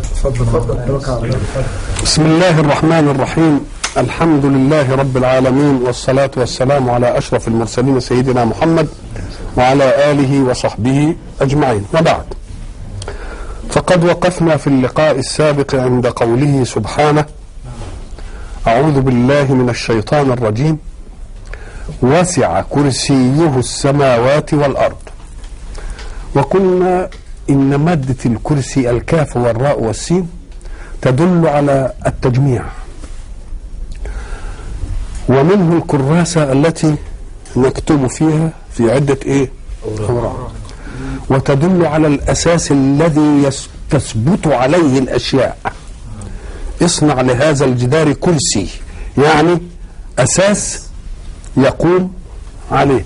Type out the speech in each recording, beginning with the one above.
بسم الله الرحمن الرحيم الحمد لله رب العالمين والصلاة والسلام على أشرف المرسلين سيدنا محمد وعلى آله وصحبه أجمعين وبعد فقد وقفنا في اللقاء السابق عند قوله سبحانه أعوذ بالله من الشيطان الرجيم وسع كرسيه السماوات والأرض وقلنا إن مادة الكرسي الكاف والراء والسين تدل على التجميع ومنه الكراسة التي نكتب فيها في عدة إيه؟ أوراق وتدل على الأساس الذي يس- تثبت عليه الأشياء اصنع لهذا الجدار كرسي يعني أساس يقوم عليه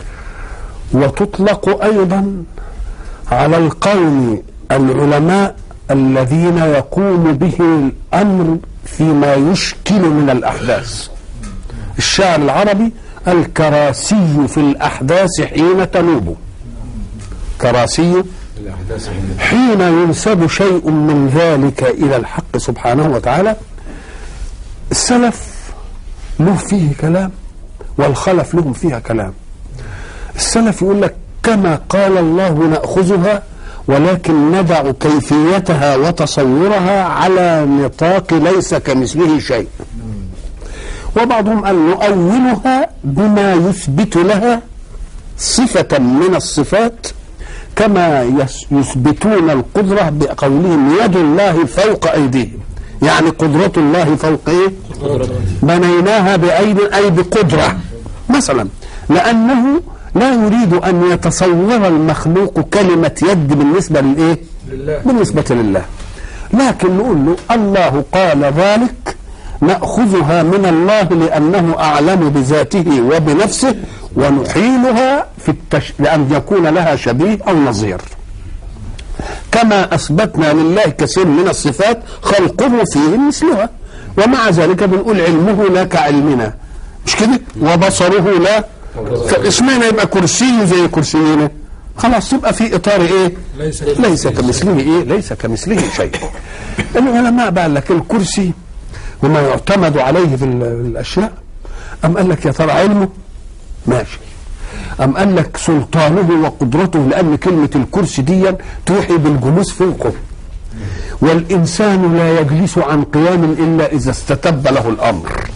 وتطلق أيضا على القوم العلماء الذين يقوم به الأمر فيما يشكل من الأحداث الشعر العربي الكراسي في الأحداث حين تنوب كراسي حين ينسب شيء من ذلك إلى الحق سبحانه وتعالى السلف له فيه كلام والخلف لهم فيها كلام السلف يقول لك كما قال الله نأخذها ولكن ندع كيفيتها وتصورها على نطاق ليس كمثله شيء وبعضهم قال نؤولها بما يثبت لها صفة من الصفات كما يس- يثبتون القدرة بقولهم يد الله فوق أيديهم يعني قدرة الله فوق إيه؟ بنيناها بأيد أي بقدرة مثلا لأنه لا يريد أن يتصور المخلوق كلمة يد بالنسبة للإيه؟ لله. بالنسبة لله لكن نقول له الله قال ذلك نأخذها من الله لأنه أعلم بذاته وبنفسه ونحيلها في التش... لأن يكون لها شبيه أو نظير كما أثبتنا لله كثير من الصفات خلقه فيه مثلها ومع ذلك بنقول علمه لا كعلمنا مش كده وبصره لا فاسمنا يبقى كرسي زي كرسينا خلاص تبقى في اطار ايه ليس ليس كمثله ايه ليس كمثله شيء العلماء بقى لك الكرسي وما يعتمد عليه في ال- الاشياء ام قال لك يا ترى علمه ماشي أم قال لك سلطانه وقدرته لأن كلمة الكرسي دي توحي بالجلوس فوقه والإنسان لا يجلس عن قيام إلا إذا استتب له الأمر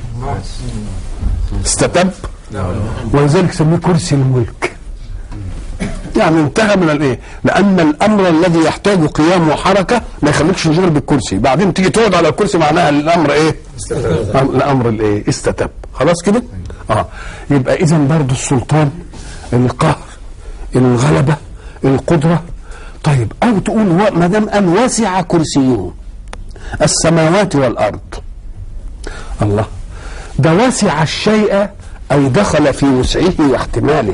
استتب ولذلك سميه كرسي الملك يعني انتهى من الايه لان الامر الذي يحتاج قيام وحركه ما يخليكش تشغل بالكرسي بعدين تيجي تقعد على الكرسي معناها الامر ايه أم- الامر الايه استتب خلاص كده اه يبقى اذا برضه السلطان القهر الغلبه القدره طيب او تقول و- ما دام قال وسع كرسيه السماوات والارض الله ده وسع الشيء اي دخل في وسعه واحتماله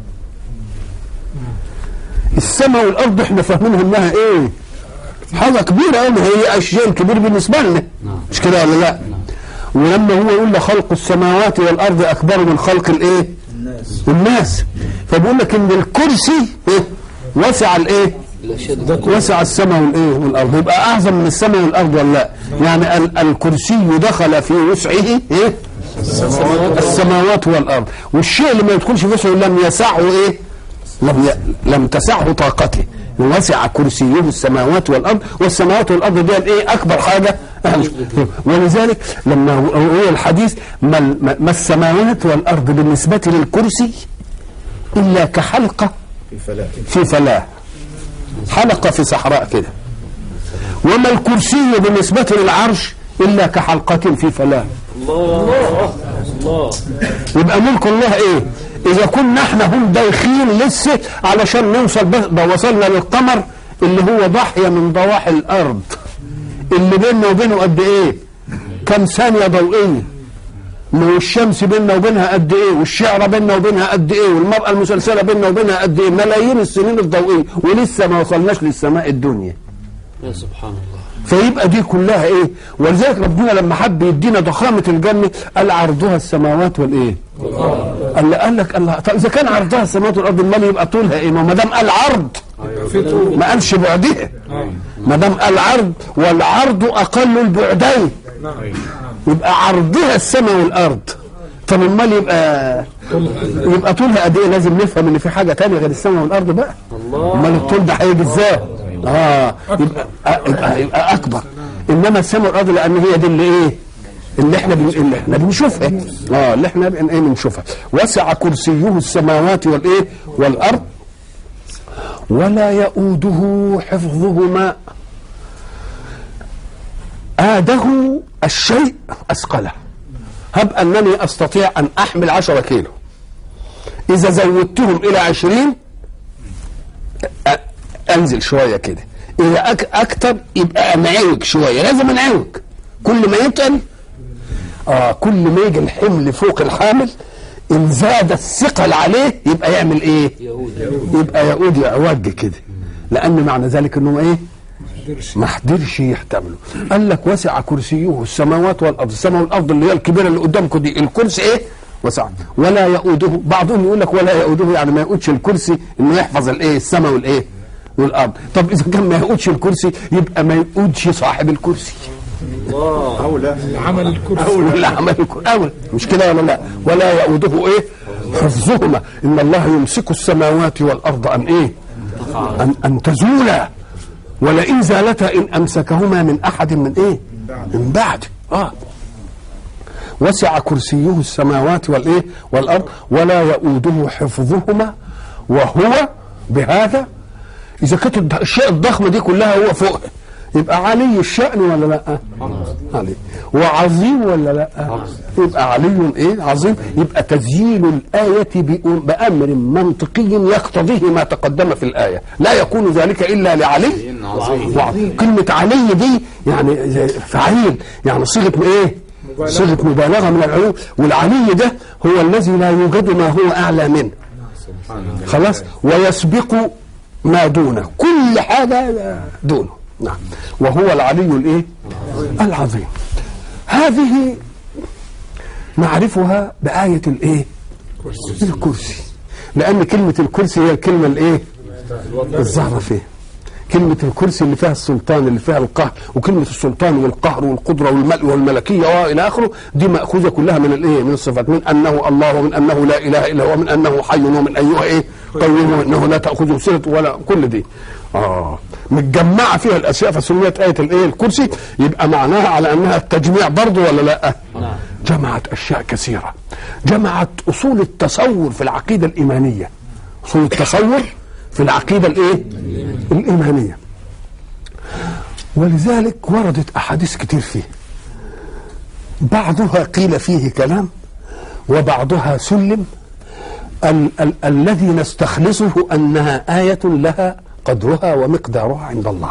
السماء والارض احنا فاهمينها انها ايه حاجه كبيره قوي هي اشياء كبير بالنسبه لنا مش كده ولا لا ولما هو يقول لك خلق السماوات والارض اكبر من خلق الايه الناس الناس فبيقول لك ان الكرسي إيه؟ وسع الايه وسع السماء والايه والارض يبقى اعظم من السماء والارض ولا لا يعني ال- الكرسي دخل في وسعه ايه السماوات والارض والشيء اللي ما يدخلش في وسعه لم يسعه ايه لم ي... لم تسعه طاقته وسع كرسيه السماوات والارض والسماوات والارض دي ايه اكبر حاجه ولذلك لما هو هو الحديث ما, ال- ما ما السماوات والارض بالنسبه للكرسي الا كحلقه في فلاه حلقه في صحراء كده وما الكرسي بالنسبه للعرش الا كحلقه في فلاه يبقى ملك الله ايه اذا كنا احنا هم دايخين لسه علشان نوصل بس ده وصلنا للقمر اللي هو ضاحيه من ضواحي الارض اللي بيننا وبينه قد ايه كم ثانيه ضوئيه والشمس بيننا وبينها قد ايه والشعره بيننا وبينها قد ايه والمراه المسلسله بيننا وبينها قد ايه ملايين السنين الضوئيه ولسه ما وصلناش للسماء الدنيا يا سبحان الله فيبقى دي كلها ايه ولذلك ربنا لما حب يدينا ضخامه الجنه قال عرضها السماوات والايه قال قال لك الله طب اذا كان عرضها السماوات والارض امال يبقى طولها ايه ما دام قال عرض في طول ما قالش بعدها ما دام العرض والعرض اقل البعدين يبقى عرضها السماء والارض طب امال يبقى يبقى طولها قد ايه لازم نفهم ان في حاجه تانية غير السماء والارض بقى امال الطول ده هيجي ازاي اه يبقى يبقى, يبقى اكبر انما السماء والارض لان هي دي اللي ايه اللي احنا بن... اللي احنا بنشوفها اه اللي احنا بن... ايه بنشوفها وسع كرسيه السماوات والايه والارض ولا يؤوده حفظهما آده الشيء أثقله هب أنني أستطيع أن أحمل عشرة كيلو إذا زودتهم إلى عشرين أ- أنزل شوية كده إذا أك أكتر يبقى أنعوج شوية لازم أنعوج كل ما يتقل آه كل ما يجي الحمل فوق الحامل إن زاد الثقل عليه يبقى يعمل إيه؟ يبقى يعود يعوج كده لأن معنى ذلك إنه إيه؟ ما قدرش يحتمله قال لك وسع كرسيه السماوات والارض السماء والارض اللي هي الكبيره اللي قدامكم دي الكرسي ايه وسع ولا يؤوده بعضهم يقول لك ولا يؤوده يعني ما يؤودش الكرسي انه يحفظ الايه السماء والايه والارض طب اذا كان ما يؤودش الكرسي يبقى ما يؤودش صاحب الكرسي عمل الكرسي ولا عمل الكرسي أول مش كده ولا لا ولا يؤوده ايه حفظهما ان الله يمسك السماوات والارض ان ايه ان ان تزولا ولئن زالتا ان امسكهما من احد من ايه من بعد اه وسع كرسيه السماوات والايه والارض ولا يؤوده حفظهما وهو بهذا اذا كانت الاشياء الضخمه دي كلها هو فوق يبقى علي الشأن ولا لا؟ علي وعظيم ولا لا؟ يبقى علي ايه؟ عظيم يبقى تسجيل الآية بأ- بأمر منطقي يقتضيه ما تقدم في الآية، لا يكون ذلك إلا لعلي وعظيم. كلمة علي دي يعني زي فعيل يعني صيغة ايه؟ صيغة مبالغة من العلو والعلي ده هو الذي لا يوجد ما هو أعلى منه خلاص ويسبق ما دونه كل حاجة دونه نعم وهو العلي الايه العظيم هذه نعرفها بآية الايه الكرسي لأن كلمة الكرسي هي الكلمة الايه الظاهرة فيه كلمة الكرسي اللي فيها السلطان اللي فيها القهر وكلمة السلطان والقهر والقدرة والملء والملكية وإلى آخره دي مأخوذة كلها من الإيه من الصفات من أنه الله ومن أنه لا إله إلا هو ومن أنه حي ومن أيها إيه قيوم وأنه لا تأخذه سنة ولا كل دي آه متجمعة فيها الأشياء فسميت آية الإيه الكرسي يبقى معناها على أنها التجميع برضه ولا لا جمعت أشياء كثيرة جمعت أصول التصور في العقيدة الإيمانية أصول التصور في العقيدة الإيه الإيمانية ولذلك وردت أحاديث كتير فيه بعضها قيل فيه كلام وبعضها سلم ال- ال- الذي نستخلصه أنها آية لها قدرها ومقدارها عند الله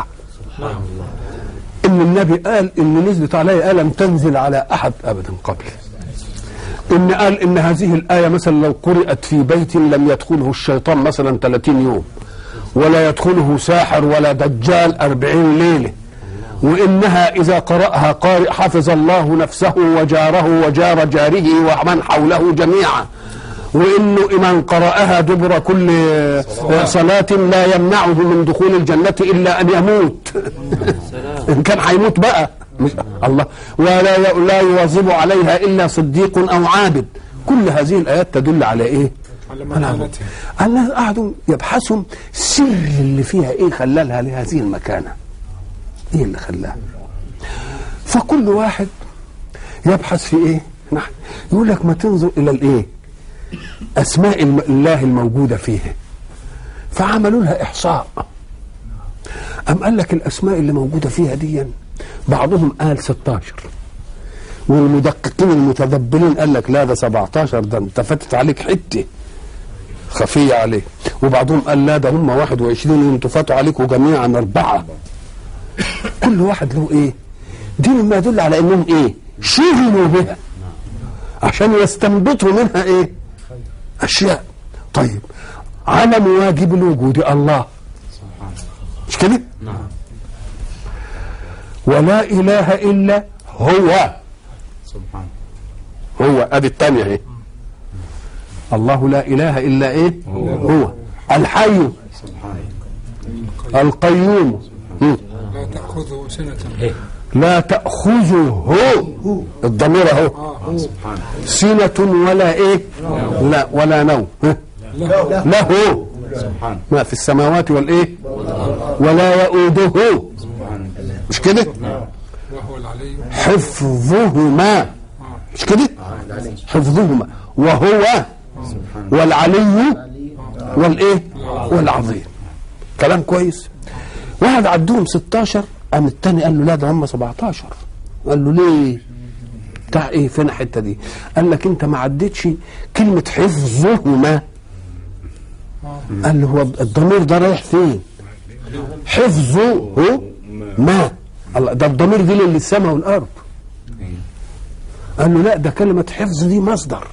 إن النبي قال إن نزلت علي آية لم تنزل على أحد أبدا قبل إن قال إن هذه الآية مثلا لو قرأت في بيت لم يدخله الشيطان مثلا 30 يوم ولا يدخله ساحر ولا دجال أربعين ليلة وإنها إذا قرأها قارئ حفظ الله نفسه وجاره وجار جاره ومن حوله جميعا وإنه من قرأها دبر كل صلاة لا يمنعه من دخول الجنة إلا أن يموت إن كان هيموت بقى مش الله ولا ي- لا يواظب عليها إلا صديق أو عابد كل هذه الآيات تدل على إيه؟ على على مكانتها الناس قعدوا يبحثوا سر اللي فيها ايه خلالها لهذه المكانه ايه اللي خلاها فكل واحد يبحث في ايه نحن يقول لك ما تنظر الى الايه اسماء الم- الله الموجوده فيها فعملوا لها احصاء أم قال لك الأسماء اللي موجودة فيها دي بعضهم قال 16 والمدققين المتدبرين قال لك لا ده 17 ده انت فاتت عليك حته خفية عليه وبعضهم قال لا ده هم 21 وانتوا فاتوا عليكم جميعا أربعة كل واحد له إيه دي مما يدل على إنهم إيه شغلوا بها عشان يستنبطوا منها إيه أشياء طيب علم واجب الوجود الله مش كده ولا إله إلا هو سبحان هو ادي الثانية اهي الله لا اله الا ايه هو الحي سبحان القيوم مم. تأخذه سنة لا تأخذه الضمير اهو سنة ولا ايه لا ولا نوم ها؟ له ما في السماوات والايه ولا يؤوده مش كده وهو العلي حفظهما مش كده حفظهما وهو والعلي والايه والعظيم كلام كويس واحد عدهم 16 قام التاني قال له لا ده هم 17 قال له ليه بتاع ايه فين الحته دي قال لك انت ما عدتش كلمه حفظهما قال له هو الضمير ده رايح فين حفظه ما الله ده الضمير دي للسماء والارض قال له لا ده كلمه حفظ دي مصدر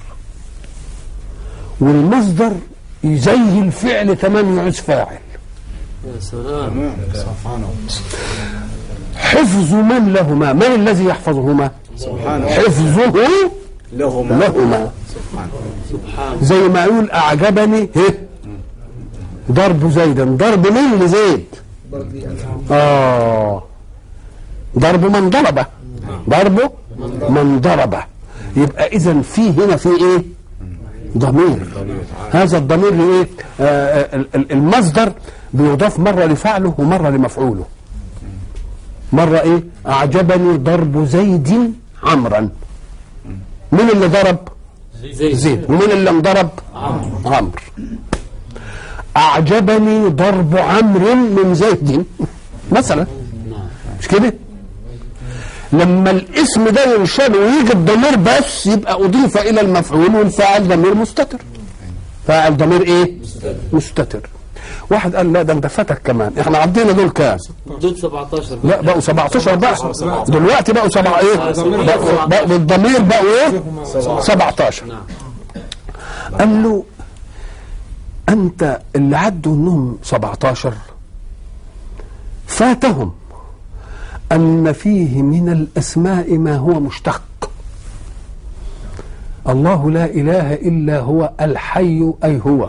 والمصدر زي الفعل تمام يعوز فاعل يا سلام حفظ من لهما من الذي يحفظهما حفظه لهما لهما سبحان زي ما يقول اعجبني هه ضرب زيدا ضرب مين لزيد اه ضرب من ضربه ضرب من ضربه يبقى اذا في هنا في ايه ضمير هذا الضمير ايه آه ال- ال- المصدر بيضاف مره لفعله ومره لمفعوله مره ايه اعجبني ضرب زيد عمرا مين اللي ضرب زيد زيد ومين اللي انضرب عمرو اعجبني ضرب عمرو من زيد مثلا نعم مش كده لما الاسم ده ينشال ويجي الضمير بس يبقى اضيف الى المفعول والفاعل ضمير مستتر فاعل ضمير ايه مستتر واحد قال لا ده انت فاتك كمان احنا عدينا دول كام دول 17 لا بقوا 17 بقى دلوقتي بقوا سبعة ايه بقوا بقوا بالضمير بقوا ايه 17 نعم قال له انت اللي عدوا انهم 17 فاتهم ان فيه من الاسماء ما هو مشتق الله لا اله الا هو الحي اي هو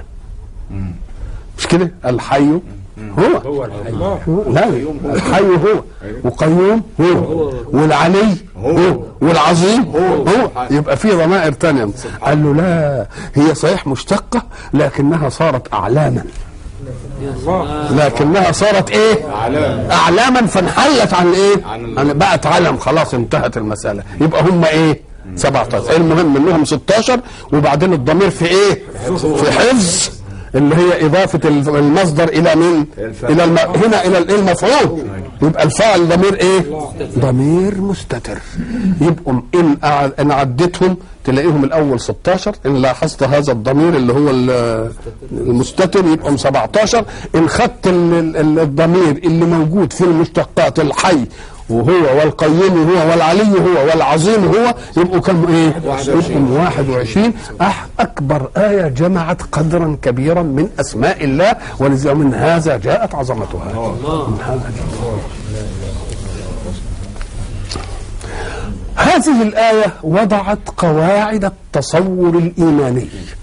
مش كده الحي هو هو الحي لا الحي هو وقيوم هو والعلي هو والعظيم هو يبقى في ضمائر تانية قال له لا هي صحيح مشتقة لكنها صارت أعلاما يا سلام لكنها صارت ايه أعلام. أعلاما فانحلت عن ايه عن ال- عن بقت علم خلاص انتهت المسألة يبقى هم ايه 17 المهم انهم 16 وبعدين الضمير في ايه في حفظ اللي هي إضافة الف- المصدر إلى من؟ الفاعل. إلى الم... هنا إلى الإيه المفعول يبقى الفاعل ضمير إيه؟ ضمير مستتر يبقوا إن أع- إن عدتهم تلاقيهم الأول 16 إن لاحظت هذا الضمير اللي هو ال- المستتر يبقوا 17 إن خدت ال- ال- ال- الضمير اللي موجود في المشتقات الحي وهو والقيوم هو والعلي هو والعظيم هو يبقوا كم ايه؟ يبقوا 21 أح اكبر ايه جمعت قدرا كبيرا من اسماء الله ولذا من هذا جاءت عظمتها. من هذا جاءت. هذه الآية وضعت قواعد التصور الإيماني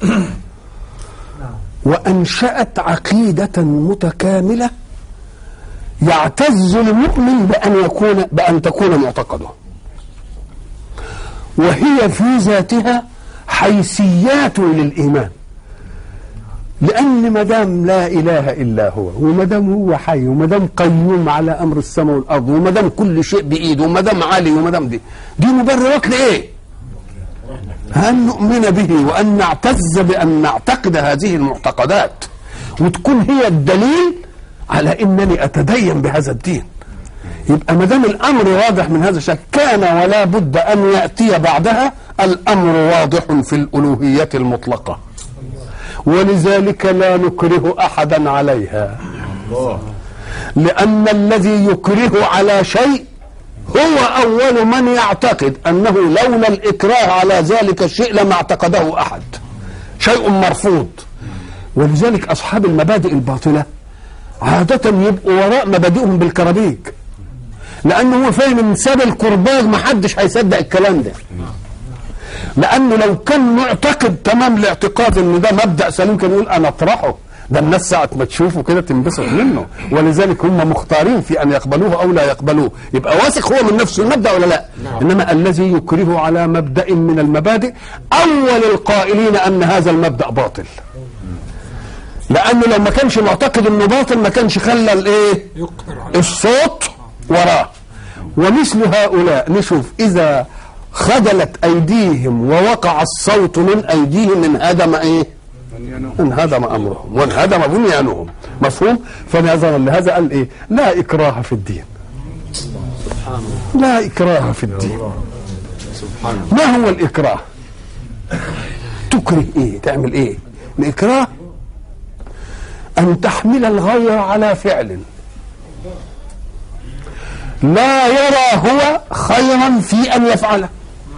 وأنشأت عقيدة متكاملة يعتز المؤمن بأن يكون بأن تكون معتقده وهي في ذاتها حيثيات للإيمان لأن ما دام لا إله إلا هو وما دام هو حي وما دام قيوم على أمر السماء والأرض وما دام كل شيء بإيده وما دام علي وما دام دي دي مبررات لإيه؟ أن نؤمن به وأن نعتز بأن نعتقد هذه المعتقدات وتكون هي الدليل على أنني أتدين بهذا الدين يبقى ما دام الأمر واضح من هذا الشكل كان ولا بد أن يأتي بعدها الأمر واضح في الألوهية المطلقة ولذلك لا نكره أحدا عليها الله لأن الذي يكره على شيء هو أول من يعتقد أنه لولا الإكراه على ذلك الشيء لما اعتقده أحد شيء مرفوض ولذلك أصحاب المبادئ الباطلة عادة يبقوا وراء مبادئهم بالكرابيج لأنه هو فاهم إن ساب الكرباج محدش هيصدق الكلام ده لأنه لو كان معتقد تمام الاعتقاد إن ده مبدأ سليم كان يقول أنا أطرحه ده الناس ساعة ما تشوفه كده تنبسط منه ولذلك هم مختارين في أن يقبلوه أو لا يقبلوه يبقى واثق هو من نفسه المبدأ ولا لا إنما الذي يكره على مبدأ من المبادئ أول القائلين أن هذا المبدأ باطل لأنه لو ما كانش معتقد إنه باطل ما كانش خلى الإيه يقهر على الصوت وراه ومثل هؤلاء نشوف إذا خجلت أيديهم ووقع الصوت من أيديهم انهدم إيه انهدم أمرهم وانهدم بنيانهم مفهوم فنظرا لهذا قال إيه لا إكراه في الدين سبحان الله لا إكراه في الدين ما هو الإكراه تكره إيه تعمل إيه الإكراه أن تحمل الغير على فعل لا يرى هو خيرا في أن يفعله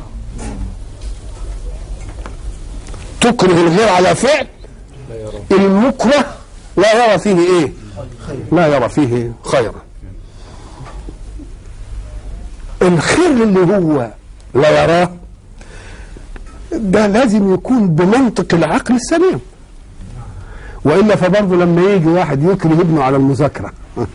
تكره الغير على فعل المكره لا يرى فيه ايه لا يرى فيه خيرا الخير اللي هو لا يراه ده لازم يكون بمنطق العقل السليم والا فبرضه لما يجي واحد يكره ابنه على المذاكره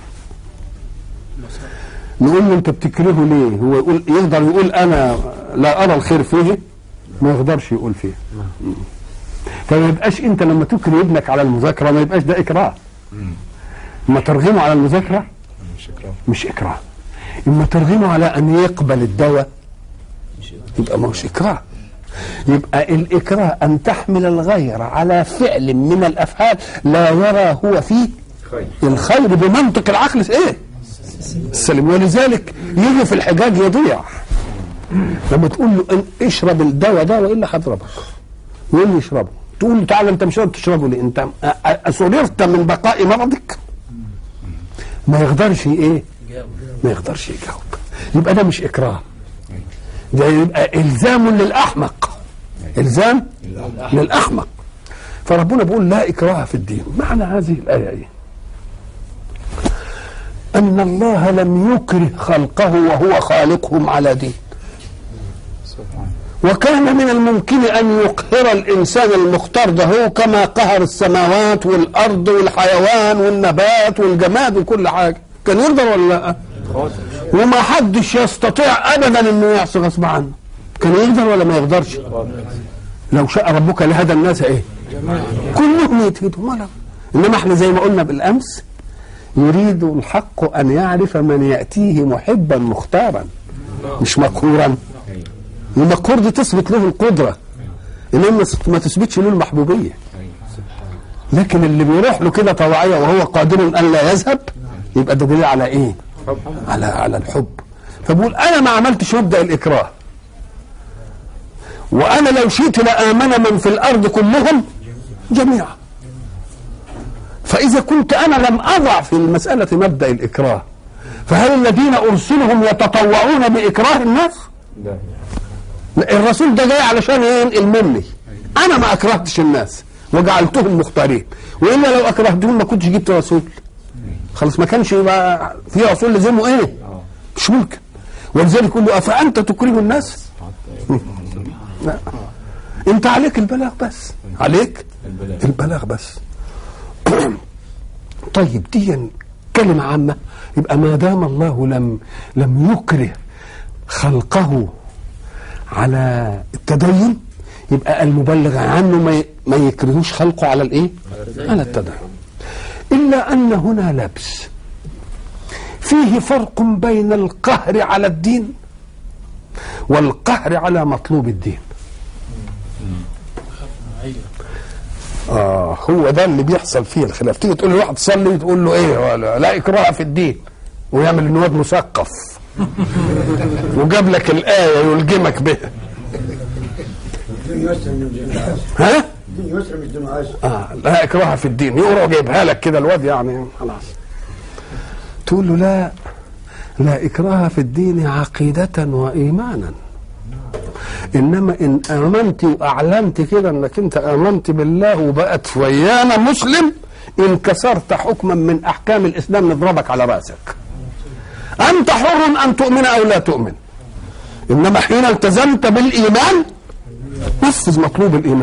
نقول له انت بتكرهه ليه هو يقول يقدر يقول انا لا ارى الخير فيه ما يقدرش يقول فيه فما يبقاش انت لما تكره ابنك على المذاكره ما يبقاش ده اكراه اما ترغمه على المذاكره مش إكراه مش اكراه اما ترغمه على ان يقبل الدواء يبقى ما هوش اكراه يبقى الاكراه ان تحمل الغير على فعل من الافعال لا يرى هو فيه خير الخير بمنطق العقل ايه السليم ولذلك يجي في الحجاج يضيع لما تقول له إن اشرب الدواء ده والا هضربك يقول لي اشربه تقول له تعالى انت مش راضي تشربه ليه انت أ- أ- اسررت من بقاء مرضك ما يقدرش ايه ما يقدرش يجاوب يبقى ده مش اكراه ده يبقى الزام للاحمق الزام للاحمق فربنا بيقول لا اكراه في الدين معنى هذه الايه ايه ان الله لم يكره خلقه وهو خالقهم على دين وكان من الممكن ان يقهر الانسان المختار ده هو كما قهر السماوات والارض والحيوان والنبات والجماد وكل حاجه كان يقدر ولا لا وما حدش يستطيع ابدا انه يعصي غصب عنه كان يقدر ولا ما يقدرش لو شاء ربك لهدى الناس ايه كلهم يتهدوا ولا انما احنا زي ما قلنا بالامس يريد الحق ان يعرف من ياتيه محبا مختارا مش مقهورا المقهور دي تثبت له القدره انما ما تثبتش له المحبوبيه لكن اللي بيروح له كده طوعيه وهو قادر ان لا يذهب يبقى ده دليل على ايه؟ على على الحب فبقول انا ما عملتش مبدا الاكراه وانا لو شئت لامن من في الارض كلهم جميعا فاذا كنت انا لم اضع في المساله مبدا الاكراه فهل الذين ارسلهم يتطوعون باكراه الناس؟ لا لا، الرسول ده جاي علشان ينقل مني انا ما اكرهتش الناس وجعلتهم مختارين والا لو اكرهتهم ما كنتش جبت رسول خلاص ما كانش يبقى في رسول لزمه ايه مش ممكن ولذلك يقول له افانت تكره الناس لا انت عليك البلاغ بس عليك البلاغ. البلاغ بس طيب دي كلمة عامة يبقى ما دام الله لم لم يكره خلقه على التدين يبقى المبلغ عنه ما ي- ما يكرهوش خلقه على الايه؟ على التدين الا ان هنا لبس فيه فرق بين القهر على الدين والقهر على مطلوب الدين اه هو ده اللي بيحصل فيه الخلاف تيجي تقول لواحد صلي تقول له ايه ولا لا اكراه في الدين ويعمل ان واد مثقف وجاب لك الايه يلجمك بها الدين يسر من الدين ها الدين يسر من الدين عايز آه لا اكراه في الدين يقرا جايبها لك كده الواد يعني خلاص تقول له لا لا اكراه في الدين عقيده وايمانا انما ان امنت واعلنت كده انك انت امنت بالله وبقت ويانا مسلم ان كسرت حكما من احكام الاسلام نضربك على راسك انت حر ان تؤمن او لا تؤمن انما حين التزمت بالايمان نفذ مطلوب الايمان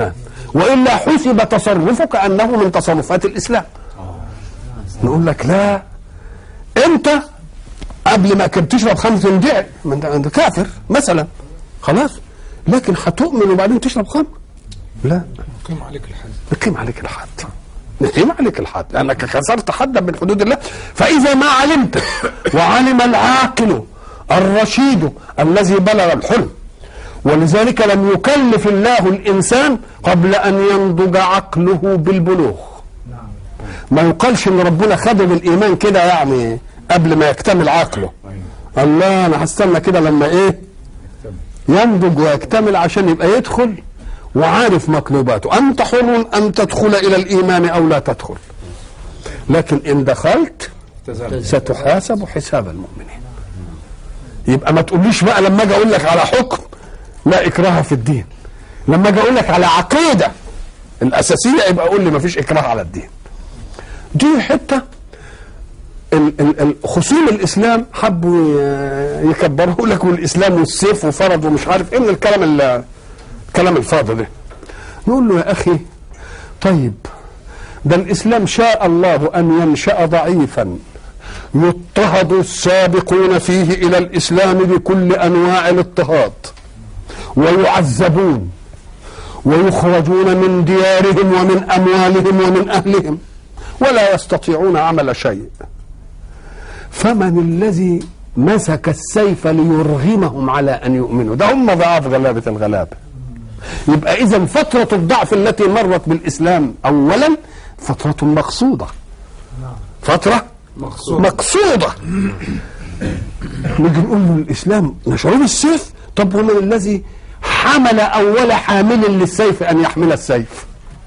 والا حسب تصرفك انه من تصرفات الاسلام نقول لك لا انت قبل ما كنت تشرب خمر تندع ما انت انت كافر مثلا خلاص لكن هتؤمن وبعدين تشرب خمر لا قيم عليك الحد نقيم عليك الحد نقيم عليك الحد لانك كسرت حدا من حدود الله فاذا ما علمت وعلم العاقل الرشيد الذي بلغ الحلم ولذلك لم يكلف الله الانسان قبل ان ينضج عقله بالبلوغ ما يقالش ان ربنا خده بالايمان كده يعني قبل ما يكتمل عقله الله انا هستنى كده لما ايه ينضج ويكتمل عشان يبقى يدخل وعارف مطلوباته انت حر ان تدخل الى الايمان او لا تدخل لكن ان دخلت ستحاسب حساب المؤمنين يبقى ما تقوليش بقى لما اجي اقول لك على حكم لا اكراه في الدين لما اجي اقول لك على عقيده الاساسيه يبقى قول لي ما فيش اكراه على الدين دي حته ال- ال- ال- خصوم الاسلام حبوا ي- يكبروا لك والاسلام والسيف وفرض ومش عارف ايه من الكلام ال- الكلام الفاضي ده نقول له يا اخي طيب ده الاسلام شاء الله ان ينشا ضعيفا يضطهد السابقون فيه الى الاسلام بكل انواع الاضطهاد ويعذبون ويخرجون من ديارهم ومن اموالهم ومن اهلهم ولا يستطيعون عمل شيء فمن الذي مسك السيف ليرغمهم على ان يؤمنوا ده هم ضعاف غلابه الغلابه يبقى اذا فتره الضعف التي مرت بالاسلام اولا فتره مقصوده فتره مقصود مقصوده نيجي نقول له الاسلام نشروه بالسيف طب ومن الذي حمل اول حامل للسيف ان يحمل السيف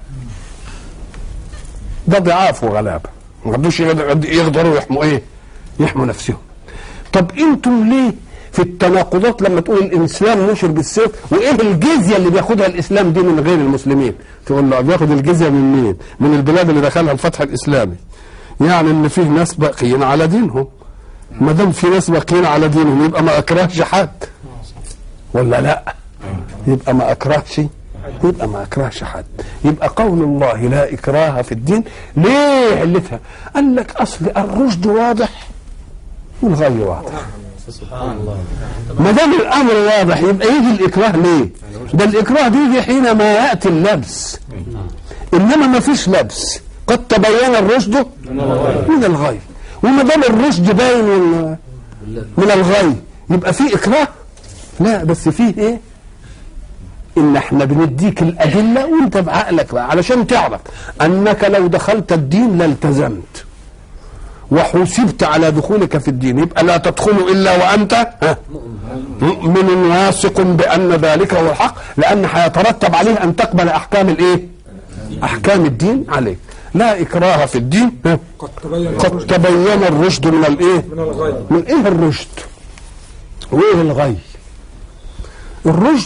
ده ضعاف وغلابه ما قدروش يقدر- يقدروا يحموا ايه يحموا نفسهم طب انتم ليه في التناقضات لما تقول الاسلام نشر بالسيف وايه الجزيه اللي بياخدها الاسلام دي من غير المسلمين تقول له بياخد الجزيه من مين من البلاد اللي دخلها الفتح الاسلامي يعني ان فيه ناس باقيين على دينهم ما دام في ناس باقيين على دينهم يبقى ما اكرهش حد ولا لا يبقى ما اكرهش يبقى ما اكرهش حد يبقى قول الله لا اكراه في الدين ليه علتها قال لك اصل الرشد واضح والغي واضح ما دام الامر واضح يبقى يجي الاكراه ليه ده الاكراه بيجي حينما ياتي اللبس انما ما فيش لبس قد تبين الرشد من الغي وما دام الرشد باين من من الغي يبقى في اكراه لا بس فيه ايه ان احنا بنديك الادله وانت بعقلك بقى علشان تعرف انك لو دخلت الدين لالتزمت وحسبت على دخولك في الدين يبقى لا تدخل الا وانت ها، مؤمن واثق بان ذلك هو الحق لان هيترتب عليه ان تقبل احكام الايه؟ احكام الدين عليك لا اكراه في الدين ها، قد تبين قد الرشد تبين الرشد من الايه؟ من الغي من ايه الرشد وايه الغي الرشد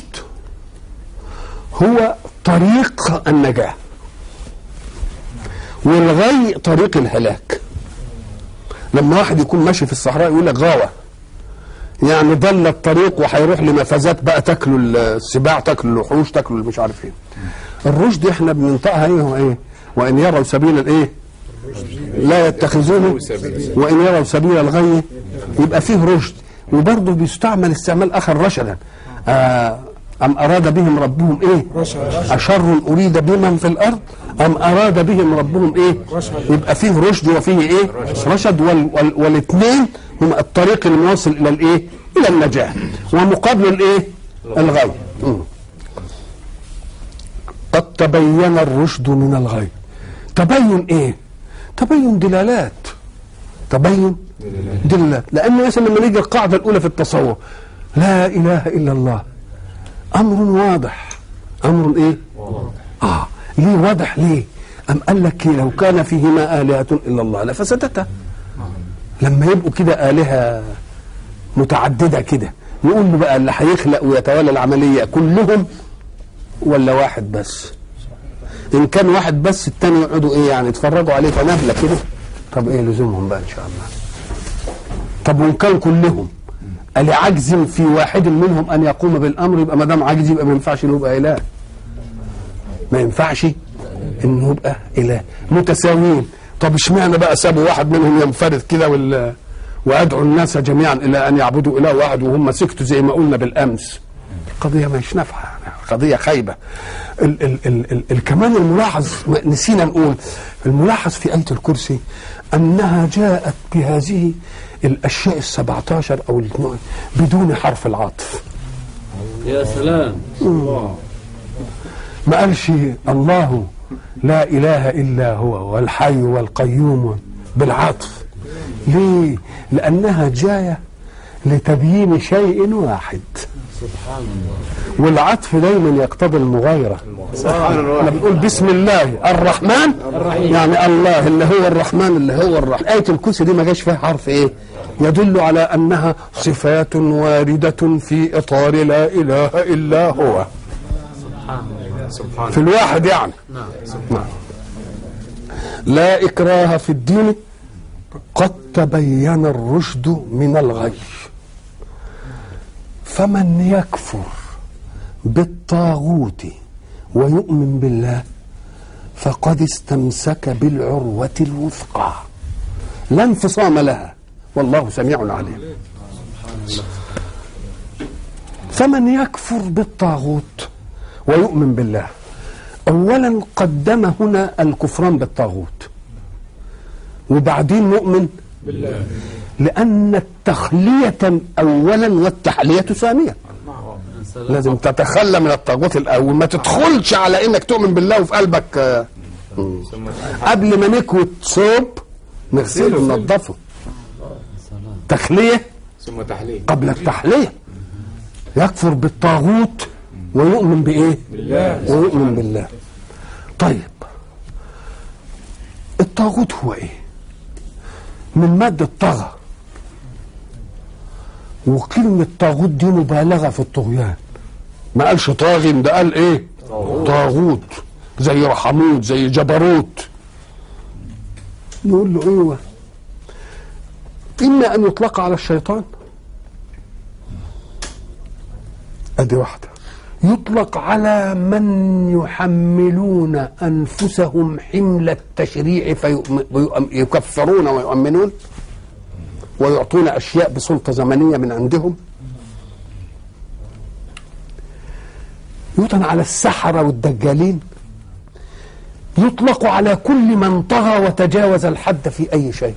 هو طريق النجاة والغي طريق الهلاك لما واحد يكون ماشي في الصحراء يقول لك غاوة يعني ضل الطريق وهيروح لمفازات بقى تاكله السباع تاكله الوحوش تاكله مش عارف ايه الرشد احنا بننطقها ايه هو ايه وان يروا سبيل الايه لا يتخذونه وان يروا سبيل الغي يبقى فيه رشد وبرضه بيستعمل استعمال اخر رشدا آه ام اراد بهم ربهم ايه اشر اريد بمن في الارض ام اراد بهم ربهم ايه يبقى فيه رشد وفيه ايه رشد وال وال والاثنين هما الطريق الموصل الى الايه الى النجاه ومقابل الايه الغي مم. قد تبين الرشد من الغي تبين ايه تبين دلالات تبين دلالات لان مثلا لما نيجي القاعده الاولى في التصوف لا اله الا الله امر واضح امر ايه اه ليه واضح ليه ام قال لك لو كان فيهما الهه الا الله لفسدتا لما يبقوا كده الهه متعدده كده نقول له بقى اللي هيخلق ويتولى العمليه كلهم ولا واحد بس ان كان واحد بس التاني يقعدوا ايه يعني يتفرجوا عليه فنبله كده طب ايه لزومهم بقى ان شاء الله طب وان كان كلهم قال عجز في واحد منهم ان يقوم بالامر يبقى ما دام عجز يبقى ما ينفعش انه يبقى اله ما ينفعش انه يبقى اله متساويين طب اشمعنى بقى سابوا واحد منهم ينفرد كده وال وادعوا الناس جميعا الى ان يعبدوا اله واحد وهم سكتوا زي ما قلنا بالامس قضيه مش نافعه قضيه خايبه ال ال ال ال ال كمان الملاحظ ما نسينا نقول الملاحظ في ايه الكرسي انها جاءت بهذه الاشياء السبعة عشر او الاثنين بدون حرف العطف يا سلام ما قالش الله لا اله الا هو والحي والقيوم بالعطف ليه لانها جايه لتبيين شيء واحد سبحان الله والعطف دايما يقتضي المغايره سبحان الله لما بنقول بسم الله الرحمن يعني الله اللي هو الرحمن اللي هو الرحمن آية الكرسي دي ما جاش فيها حرف ايه يدل على انها صفات واردة في اطار لا اله الا هو سبحان في الواحد يعني نعم. لا اكراه في الدين قد تبين الرشد من الغي فمن يكفر بالطاغوت ويؤمن بالله فقد استمسك بالعروة الوثقى لا انفصام لها والله سميع عليم فمن يكفر بالطاغوت ويؤمن بالله اولا قدم هنا الكفران بالطاغوت وبعدين مؤمن بالله لان التخليه اولا والتحليه ثانيا لازم تتخلى من الطاغوت الاول ما تدخلش على انك تؤمن بالله وفي قلبك آه، مم. قبل ما نكوي ثوب نغسله وننضفه تخليه ثم تحليل قبل التحليه يكفر بالطاغوت ويؤمن بايه بالله ويؤمن بالله طيب الطاغوت هو ايه من مادة طغى وكلمة طاغوت دي مبالغة في الطغيان ما قالش طاغي ده قال ايه طاغوت زي رحموت زي جبروت نقول له ايوه اما ان يطلق على الشيطان ادي واحده يطلق على من يحملون انفسهم حمل التشريع فيكفرون ويؤمنون ويعطون اشياء بسلطه زمنيه من عندهم يطلق على السحره والدجالين يطلق على كل من طغى وتجاوز الحد في اي شيء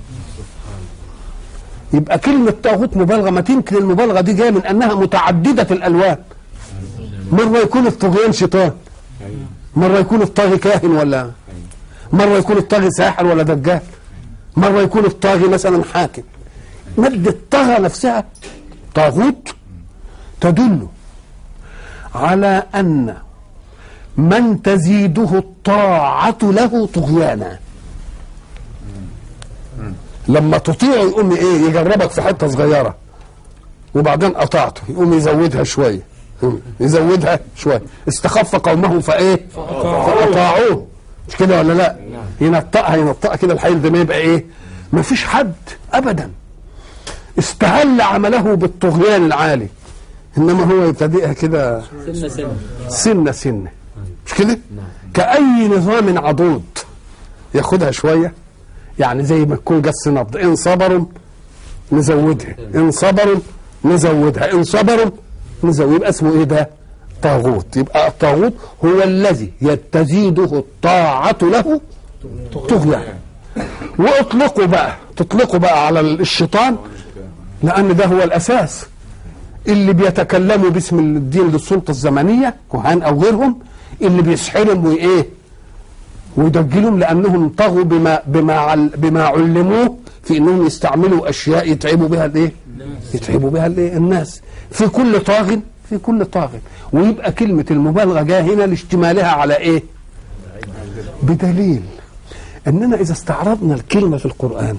يبقى كلمه طاغوت مبالغه ما تمكن المبالغه دي جايه من انها متعدده الالوان مرة يكون الطغيان شيطان مرة يكون الطاغي كاهن ولا مرة يكون الطاغي ساحر ولا دجال مرة يكون الطاغي مثلا حاكم مادة طغى نفسها طاغوت تدل على أن من تزيده الطاعة له طغيانا لما تطيعه يقوم ايه يجربك في حته صغيره وبعدين قطعته يقوم يزودها شويه يزودها شويه استخف قومه فايه فاطاعوه مش كده ولا لا ينطقها ينطقها كده الحيل ده ما يبقى ايه ما فيش حد ابدا استهل عمله بالطغيان العالي انما هو يبتدئها كده سنة سنة سنه سنه مش كده كاي نظام عضوض ياخدها شويه يعني زي ما تكون جس نبض ان صبروا نزودها ان صبروا نزودها ان صبروا نزود يبقى اسمه ايه ده طاغوت يبقى الطاغوت هو الذي تزيده الطاعة له طغيان واطلقوا بقى تطلقوا بقى على الشيطان لان ده هو الاساس اللي بيتكلموا باسم الدين للسلطه الزمنيه كهان او غيرهم اللي بيسحرهم وايه ويدجلهم لانهم طغوا بما بما عل بما علموه في انهم يستعملوا اشياء يتعبوا بها الايه؟ يتعبوا بها الايه؟ الناس في كل طاغ في كل طاغ ويبقى كلمه المبالغه جايه هنا لاشتمالها على ايه؟ بدليل اننا اذا استعرضنا الكلمه في القران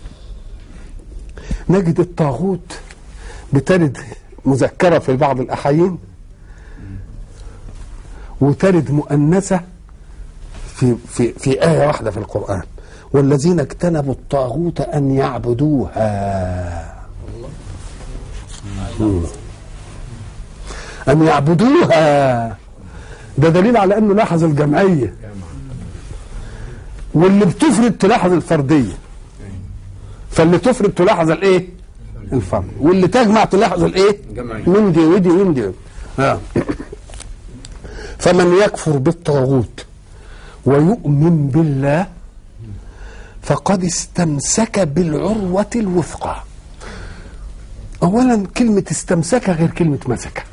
نجد الطاغوت بترد مذكره في بعض الاحايين وترد مؤنثه في في في آية واحدة في القرآن والذين اجتنبوا الطاغوت أن يعبدوها مم. أن يعبدوها ده دليل على انه لاحظ الجمعيه واللي بتفرد تلاحظ الفرديه فاللي تفرد تلاحظ الايه الفرد واللي تجمع تلاحظ الايه جمعية. من دي ودي من دي آه. فمن يكفر بالطاغوت ويؤمن بالله فقد استمسك بالعروة الوثقى أولا كلمة استمسك غير كلمة مسك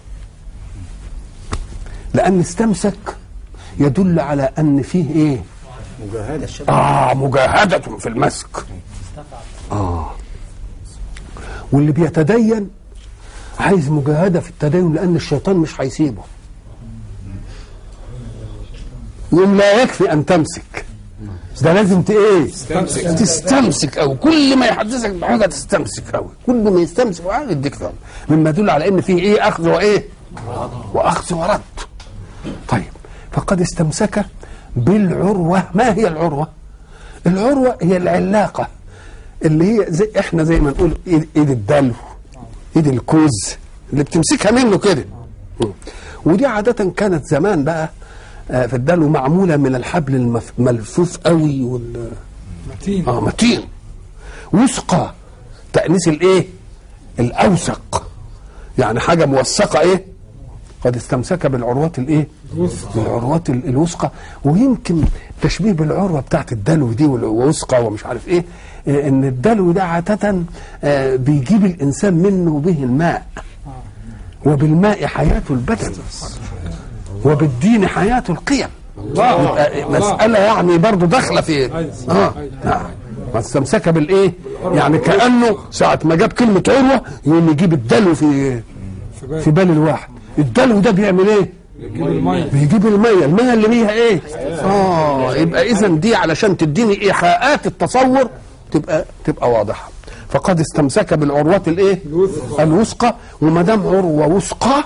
لأن استمسك يدل على أن فيه إيه مجاهدة الشباب آه مجاهدة في المسك آه واللي بيتدين عايز مجاهدة في التدين لأن الشيطان مش هيسيبه يوم لا يكفي أن تمسك ده لازم ت ايه تستمسك. تستمسك أو كل ما يحدثك بحاجة تستمسك أوي كل ما يستمسك بحاجة يديك ثمن مما يدل على إن فيه إيه أخذ وإيه وأخذ ورد طيب فقد استمسك بالعروة ما هي العروة العروة هي العلاقة اللي هي زي احنا زي ما نقول ايد, إيد الدلو ايد الكوز اللي بتمسكها منه كده ودي عادة كانت زمان بقى آه، في الدلو معمولة من الحبل المف- الملفوف قوي وال متين اه متين وثقة تأنيس الايه الاوثق يعني حاجة موثقة ايه قد استمسك بالعروات الايه بالعروات ال- الوثقة ويمكن تشبيه بالعروة بتاعت الدلو دي والوثقة ومش عارف ايه آه، ان الدلو ده عادة آه، بيجيب الانسان منه به الماء وبالماء حياة البدن وبالدين حياة القيم الله يبقى الله. مسألة يعني برضو داخلة في أيوة. اه أيوة. نعم ما استمسك بالايه يعني كأنه ساعة ما جاب كلمة عروة يقوم يجيب الدلو في في بالي في بال الواحد الدلو ده بيعمل ايه يجيب المية بيجيب المية المية اللي بيها ايه اه يبقى اذا دي علشان تديني ايحاءات التصور تبقى تبقى واضحة فقد استمسك بالعروة الايه الوثقى. الوثقى وما دام عروة وثقى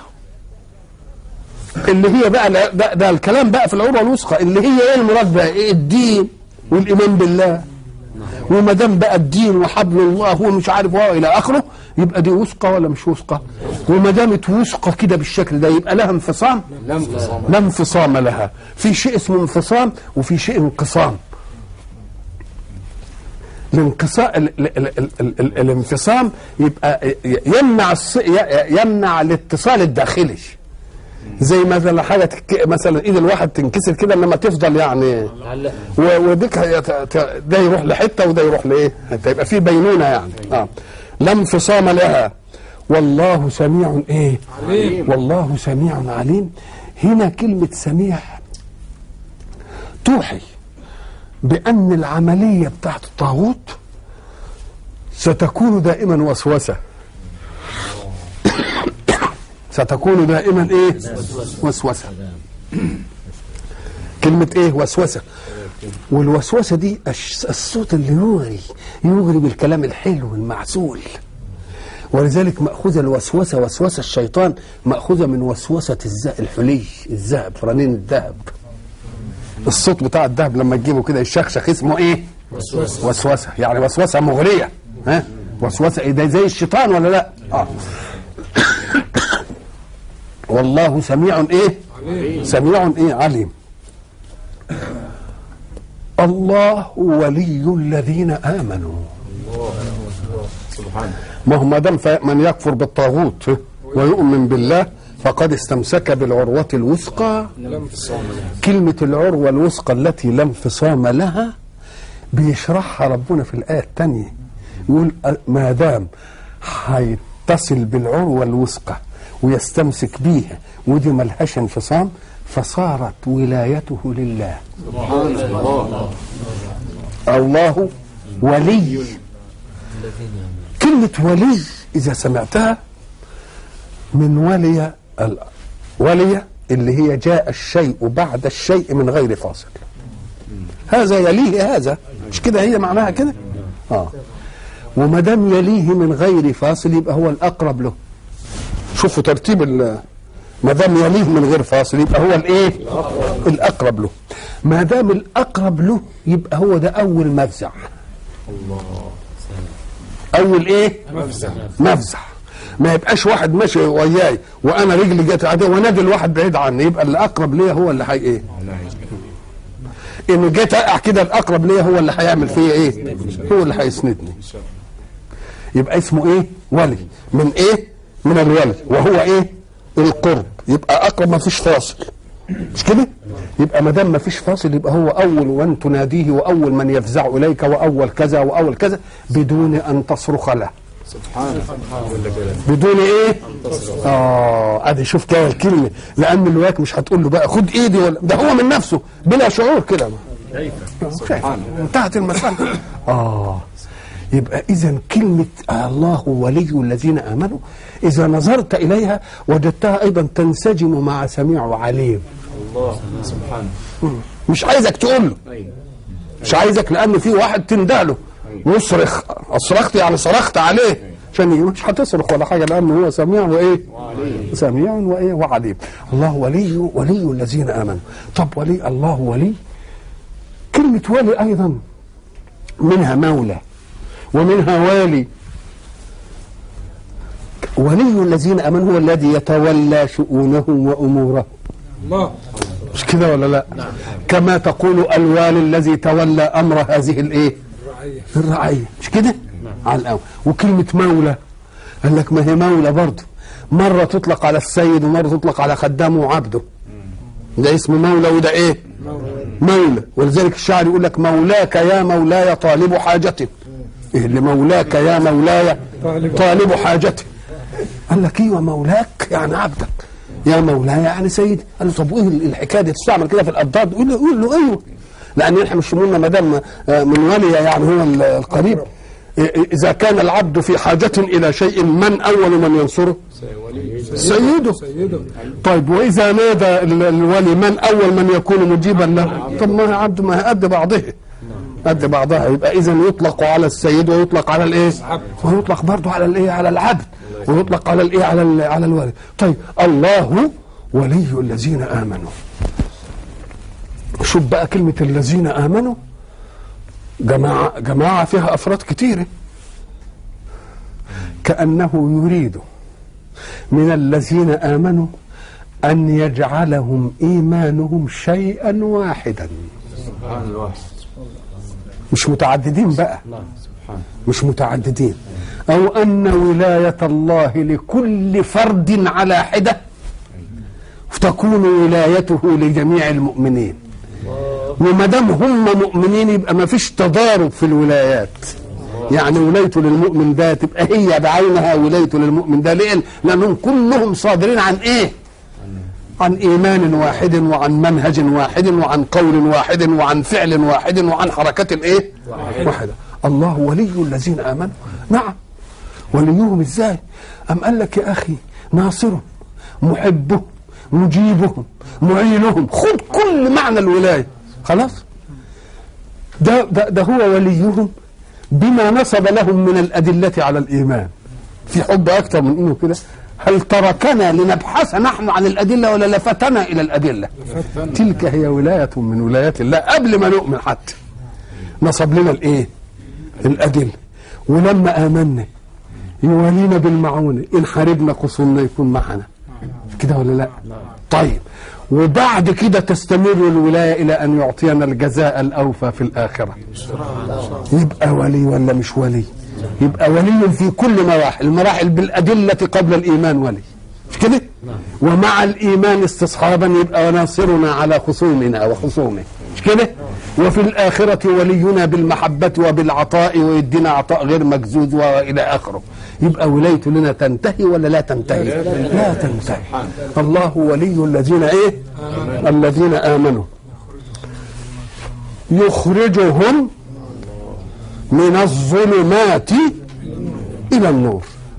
اللي هي بقى لا- ده, ده الكلام بقى في العروة الوثقى اللي هي ايه المراد بقى ايه الدين والايمان بالله وما دام بقى الدين وحبل الله ومش عارف هو الى اخره يبقى دي وثقه ولا مش وثقه وما دامت وثقه كده بالشكل ده يبقى لها انفصام لا انفصام لا انفصام لها في شيء اسمه انفصام وفي شيء انقسام الانقسام ال ال ال ال ال ال الانفصام يبقى ي- يمنع الص... ي- يمنع الاتصال الداخلي زي مثلا حاجه تك... مثلا ايد الواحد تنكسر كده انما تفضل يعني علق و- وديك هي- ت- ت- ده يروح لحته وده يروح لايه؟ حتى يبقى في بينونه يعني اه لا انفصام لها والله سميع ايه؟ عليم. والله سميع عليم هنا كلمه سميع توحي بان العمليه بتاعت الطاغوت ستكون دائما وسوسه ستكون دائما ايه وسوسه كلمة ايه وسوسة والوسوسة دي الش- الصوت اللي يغري يغري بالكلام الحلو المعسول ولذلك مأخوذة الوسوسة وسوسة الشيطان مأخوذة من وسوسة الز- الحلي الذهب فرنين الذهب الصوت بتاع الذهب لما تجيبه كده يشخشخ اسمه ايه وسوسة وسوسة يعني وسوسة مغرية ها وسوسة ايه ده زي الشيطان ولا لا اه والله سميع ايه سميع ايه عليم الله ولي الذين امنوا سبحانه ما هو ما دام ف- من يكفر بالطاغوت ويؤمن بالله فقد استمسك بالعروة الوثقى لا انفصام كلمة العروة الوثقى التي لا انفصام لها بيشرحها ربنا في الآية الثانية يقول أ- ما دام هيتصل بالعروة الوثقى ويستمسك بيها ودي ملهاش انفصام فصارت ولايته لله سبحان الله الله ولي كلمة ولي إذا سمعتها من ولي ال- ولي اللي هي جاء الشيء بعد الشيء من غير فاصل هذا يليه هذا مش كده هي معناها كده اه وما دام يليه من غير فاصل يبقى هو الاقرب له شوفوا ترتيب ال- ما دام يليه من غير فاصل يبقى هو الايه الاقرب له ما دام الاقرب له يبقى هو ده اول مفزع اول ايه مفزع مفزع ما يبقاش واحد ماشي وياي وانا رجلي جت عاديه ونادي الواحد بعيد عني يبقى اللي اقرب ليا هو اللي حي ايه ان جيت اقع كده الاقرب ليا هو اللي هيعمل فيا ايه هو اللي هيسندني يبقى اسمه ايه ولي من ايه من الولي وهو ايه القرب يبقى اقرب ما فيش فاصل مش كده يبقى ما دام ما فيش فاصل يبقى هو اول من تناديه واول من يفزع اليك واول كذا واول كذا بدون ان تصرخ له سبحانه جل جلاله بدون ايه اه ادي شوف كده الكلمه لان الواك مش هتقول له بقى خد ايدي ولا ده هو من نفسه بلا شعور كده شايف انتهت المساله اه يبقى اذا كلمه الله ولي الذين امنوا اذا نظرت اليها وجدتها ايضا تنسجم مع سميع وعليم الله سبحانه مش عايزك تقول له ايوه مش عايزك لان في واحد تندهله يصرخ اصرخت يعني صرخت عليه عشان يجي مش هتصرخ ولا حاجه لانه هو سميع وايه؟ سميع وايه وعليم الله ولي ولي الذين امنوا طب ولي الله ولي كلمه ولي ايضا منها مولى ومنها والي ولي الذين امنوا هو الذي يتولى شؤونهم وامورهم الله مش كده ولا لا كما تقول الوالي الذي تولى امر هذه الايه الرعية الرعيه مش كده على الاول وكلمه مولى قال لك ما هي مولى برضه مره تطلق على السيد ومره تطلق على خدامه وعبده ده اسم مولى وده ايه مولى ولذلك الشاعر يقول لك مولاك يا مولاي طالب حاجتي إيه اللي مولاك يا مولاي طالب. طالب حاجتي قال لك ايوه مولاك يعني عبدك يا مولاي يعني سيدي قال له طب وايه الحكايه دي تستعمل كده في الابضاد يقول له يقول له ايوه لان احنا مش قلنا ما دام آه، من ولي يعني هو ال- القريب إيه- اذا كان العبد في حاجه الى شيء من اول من ينصره سيده سيده طيب واذا نادى ال- الولي من اول من يكون مجيبا له طب ما هي عبد ما هي قد بعضها قد بعضها يبقى اذا يطلق على السيد ويطلق على الايه ويطلق برضه على الايه على العبد ويطلق على الايه على ال- على الولي طيب الله ولي الذين امنوا شوف بقى كلمه الذين امنوا جماعه جماعه فيها افراد كتيره كانه يريد من الذين امنوا ان يجعلهم ايمانهم شيئا واحدا سبحان الواحد مش متعددين بقى الله سبحانه مش متعددين او ان ولايه الله لكل فرد على حده تكون ولايته لجميع المؤمنين وما دام هم مؤمنين يبقى ما فيش تضارب في الولايات يعني ولايته للمؤمن ده تبقى هي بعينها ولايته للمؤمن ده ليه؟ لانهم كلهم صادرين عن ايه؟ عن ايمان واحد وعن منهج واحد وعن قول واحد وعن فعل واحد وعن حركه ايه؟ واحده الله ولي الذين امنوا نعم وليهم ازاي؟ ام قال لك يا اخي ناصرهم محبهم مجيبهم معينهم خد كل معنى الولايه خلاص ده ده, ده هو وليهم بما نصب لهم من الادله على الايمان في حب اكثر من انه كده هل تركنا لنبحث نحن عن الادله ولا لفتنا الى الادله تلك هي ولايه من ولايات الله قبل ما نؤمن حتى نصب لنا الايه الادله ولما امنا يوالينا بالمعونه ان حاربنا خصومنا يكون معنا كده ولا لا طيب وبعد كده تستمر الولايه الى ان يعطينا الجزاء الاوفى في الاخره يبقى ولي ولا مش ولي يبقى ولي في كل مراحل المراحل بالادله قبل الايمان ولي مش كده ومع الايمان استصحابا يبقى ناصرنا على خصومنا وخصومه مش كده وفي الآخرة ولينا بالمحبة وبالعطاء ويدينا عطاء غير مجزوز وإلى آخره يبقى ولايته لنا تنتهي ولا لا تنتهي لا تنتهي الله ولي الذين إيه الذين آمنوا يخرجهم من الظلمات إلى النور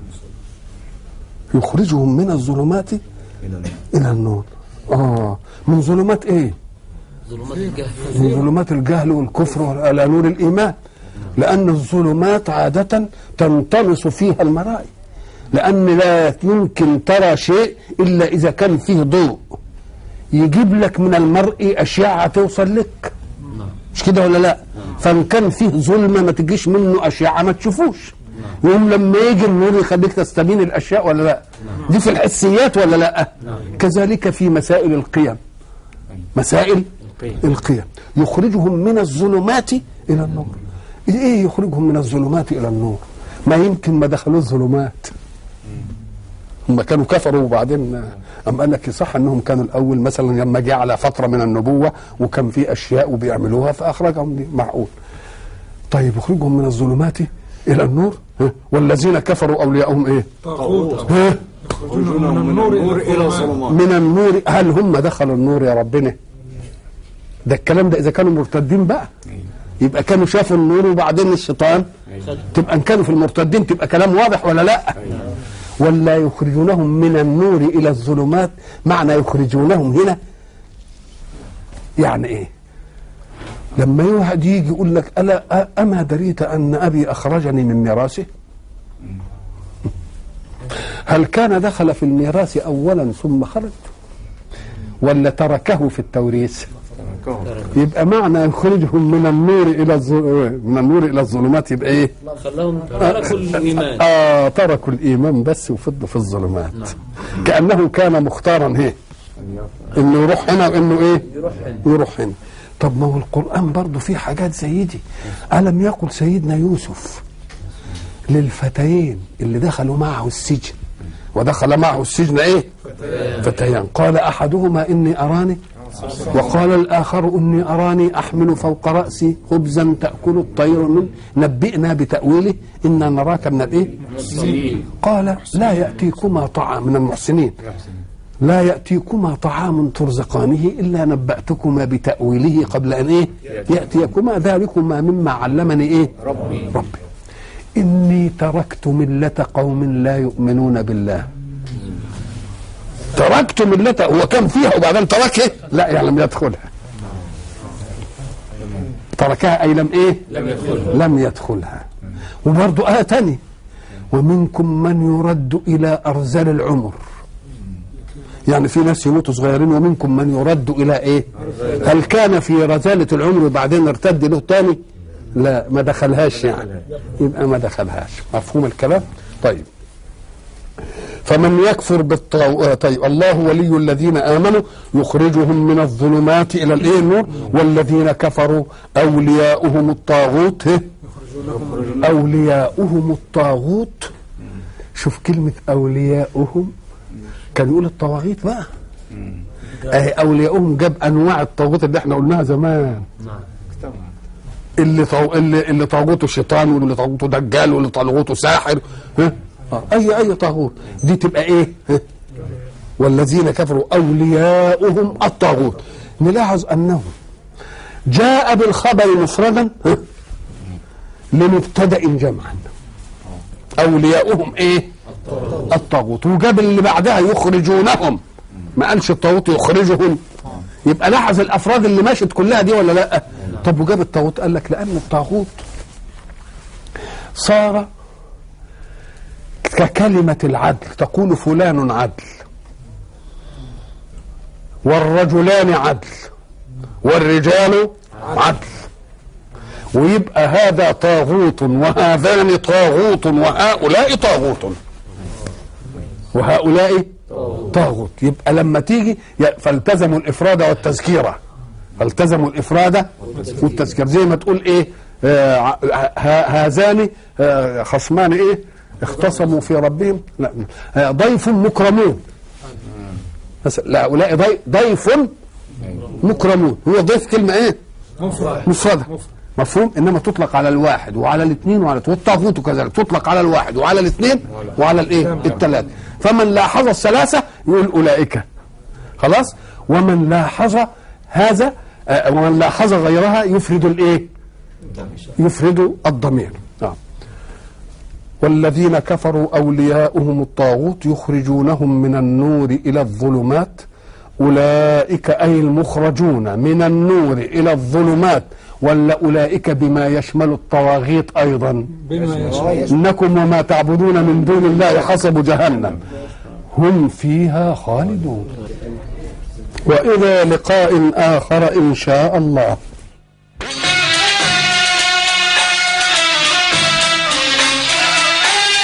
يخرجهم من الظلمات إلى النور آه من ظلمات إيه ظلمات الجهل من ظلمات الجهل والكفر والى نور الايمان لان الظلمات عاده تنطمس فيها المرائي لان لا يمكن ترى شيء الا اذا كان فيه ضوء يجيب لك من المرء اشعه توصل لك مش كده ولا لا فان كان فيه ظلمه ما تجيش منه اشعه ما تشوفوش يوم لما يجي النور يخليك تستبين الاشياء ولا لا دي في الحسيات ولا لا كذلك في مسائل القيم مسائل القيم. القيم يخرجهم من الظلمات الى النور ايه يخرجهم من الظلمات الى النور ما يمكن ما دخلوا الظلمات هم كانوا كفروا وبعدين أم قال لك صح انهم كانوا الاول مثلا لما جه على فتره من النبوه وكان في اشياء وبيعملوها فاخرجهم دي معقول طيب يخرجهم من الظلمات الى النور ها؟ والذين كفروا اولياءهم ايه طاغوت ها؟ يخرجونهم من النور الى الظلمات من النور هل هم دخلوا النور يا ربنا ده الكلام ده اذا كانوا مرتدين بقى يبقى كانوا شافوا النور وبعدين الشيطان تبقى ان كانوا في المرتدين تبقى كلام واضح ولا لا ولا يخرجونهم من النور الى الظلمات معنى يخرجونهم هنا يعني ايه لما واحد يجي يقول لك الا أ- اما دريت ان ابي اخرجني من ميراثه هل كان دخل في الميراث اولا ثم خرج ولا تركه في التوريث يبقى معنى يخرجهم من النور الى الظل... من النور الى الظلمات يبقى ايه خلاهم تركوا الايمان اه تركوا الايمان بس وفضوا في الظلمات كانه كان مختارا ايه انه يروح هنا وانه ايه يروح هنا. يروح هنا طب ما هو القران برضه فيه حاجات زي دي الم يقل سيدنا يوسف للفتيين اللي دخلوا معه السجن ودخل معه السجن ايه فتيان قال احدهما اني اراني وقال الآخر إني أراني أحمل فوق رأسي خبزا تأكل الطير من نبئنا بتأويله إنا نراك من الإيه قال لا يأتيكما طعام من المحسنين لا يأتيكما طعام ترزقانه إلا نبأتكما بتأويله قبل أن إيه يأتيكما ذلكما مما علمني إيه ربي ربي إني تركت ملة قوم لا يؤمنون بالله تركت ملته هو كان فيها وبعدين تركها لا يعني لم يدخلها تركها اي لم ايه لم يدخلها لم يدخلها وبرضه آية تانية ومنكم من يرد إلى أرذل العمر يعني في ناس يموتوا صغيرين ومنكم من يرد إلى إيه هل كان في رذالة العمر وبعدين ارتد له تاني لا ما دخلهاش يعني يبقى ما دخلهاش مفهوم الكلام طيب فمن يكفر بالطاغوت طيب الله ولي الذين امنوا يخرجهم من الظلمات الى الايه النور والذين كفروا اولياؤهم الطاغوت هه؟ اولياؤهم الطاغوت شوف كلمه اولياؤهم كان يقول الطواغيت بقى اهي اولياؤهم جاب انواع الطاغوت اللي احنا قلناها زمان اللي طو... اللي اللي طاغوته شيطان واللي طاغوته دجال واللي طاغوته ساحر ها آه. اي اي طاغوت دي تبقى ايه ها؟ والذين كفروا اولياؤهم الطاغوت نلاحظ انه جاء بالخبر مفردا ها؟ لمبتدا جمعا اولياؤهم ايه الطاغوت وجاب اللي بعدها يخرجونهم ما قالش الطاغوت يخرجهم يبقى لاحظ الافراد اللي ماشت كلها دي ولا لا طب وجاب الطاغوت قال لك لان الطاغوت صار ككلمة العدل تقول فلان عدل والرجلان عدل والرجال عدل ويبقى هذا طاغوت وهذان طاغوت وهؤلاء طاغوت وهؤلاء طاغوت يبقى لما تيجي ي- فالتزموا الافراد والتذكيره فالتزموا الافراد والتذكير زي ما تقول ايه آه ع- ه- هذان آه خصمان ايه اختصموا في ربهم لا آه ضيف مكرمون بس لا هؤلاء ضي- ضيف مكرمون هو ضيف كلمه ايه مفرد مفردة مفهوم انما تطلق على الواحد وعلى الاثنين وعلى والطاغوت كذلك تطلق على الواحد وعلى الاثنين وعلى الايه الثلاثه فمن لاحظ الثلاثه يقول اولئك خلاص ومن لاحظ هذا آه، ومن لاحظ غيرها يفرد الايه يفرد الضمير نعم والذين كفروا اولياؤهم الطاغوت يخرجونهم من النور الى الظلمات اولئك اي المخرجون من النور الى الظلمات ولا اولئك بما يشمل الطواغيت ايضا بما يشاء انكم وما تعبدون من دون الله حسب جهنم هم فيها خالدون والى لقاء اخر ان شاء الله